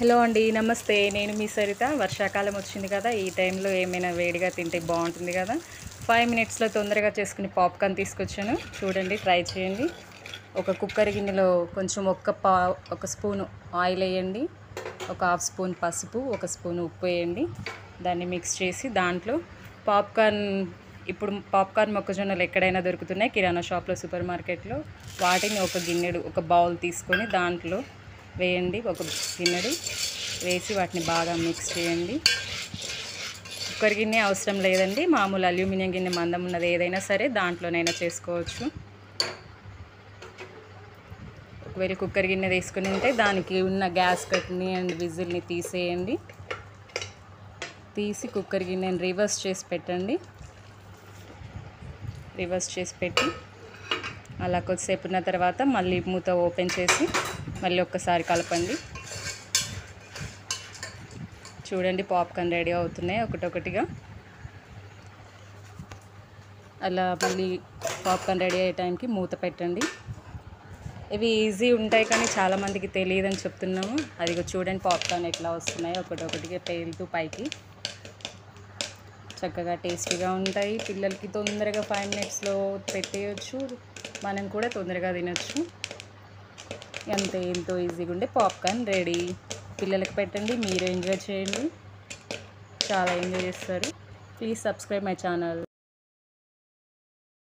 hello అండి నమస్తే నేను మీ సరిత వర్షాకాలం వచ్చింది కదా ఈ టైంలో ఏమైనా వేడిగా తింటే బాగుంటుంది కదా ఫైవ్ మినిట్స్లో తొందరగా చేసుకుని పాప్కార్న్ తీసుకొచ్చాను చూడండి ట్రై చేయండి ఒక కుక్కర్ గిన్నెలో కొంచెం ఒక్క పా ఒక స్పూన్ ఆయిల్ వేయండి ఒక హాఫ్ స్పూన్ పసుపు ఒక స్పూన్ ఉప్పు వేయండి దాన్ని మిక్స్ చేసి దాంట్లో పాప్కార్న్ ఇప్పుడు పాప్కార్న్ మొక్కజొన్నలు ఎక్కడైనా దొరుకుతున్నాయి కిరాణా షాప్లో సూపర్ మార్కెట్లో వాటిని ఒక గిన్నెడు ఒక బౌల్ తీసుకొని దాంట్లో వేయండి ఒక గిన్నెడు వేసి వాటిని బాగా మిక్స్ చేయండి కుక్కర్ గిన్నె అవసరం లేదండి మామూలు అల్యూమినియం గిన్నె మందం ఉన్నది ఏదైనా సరే దాంట్లోనైనా చేసుకోవచ్చు ఒకవేళ కుక్కర్ గిన్నె తీసుకుని ఉంటే దానికి ఉన్న గ్యాస్ కట్ని అండ్ విజిల్ని తీసేయండి తీసి కుక్కర్ గిన్నెని రివర్స్ చేసి పెట్టండి రివర్స్ చేసి పెట్టి అలా కొద్దిసేపు ఉన్న తర్వాత మళ్ళీ మూత ఓపెన్ చేసి మళ్ళీ ఒక్కసారి కలపండి చూడండి పాప్కార్న్ రెడీ అవుతున్నాయి ఒకటొకటిగా అలా మళ్ళీ పాప్కార్న్ రెడీ అయ్యే టైంకి మూత పెట్టండి ఇవి ఈజీ ఉంటాయి కానీ చాలామందికి తెలియదని చెప్తున్నాము అది చూడండి పాప్కార్న్ ఎట్లా వస్తున్నాయి ఒకటొకటిగా తేలుతూ పైకి చక్కగా టేస్టీగా ఉంటాయి పిల్లలకి తొందరగా ఫైవ్ మినిట్స్లో పెట్టేయచ్చు మనం కూడా తొందరగా తినచ్చు అంతే ఎంతో ఈజీగా ఉండే పాప్కార్న్ రెడీ పిల్లలకి పెట్టండి మీరు ఎంజాయ్ చేయండి చాలా ఎంజాయ్ చేస్తారు ప్లీజ్ సబ్స్క్రైబ్ మై ఛానల్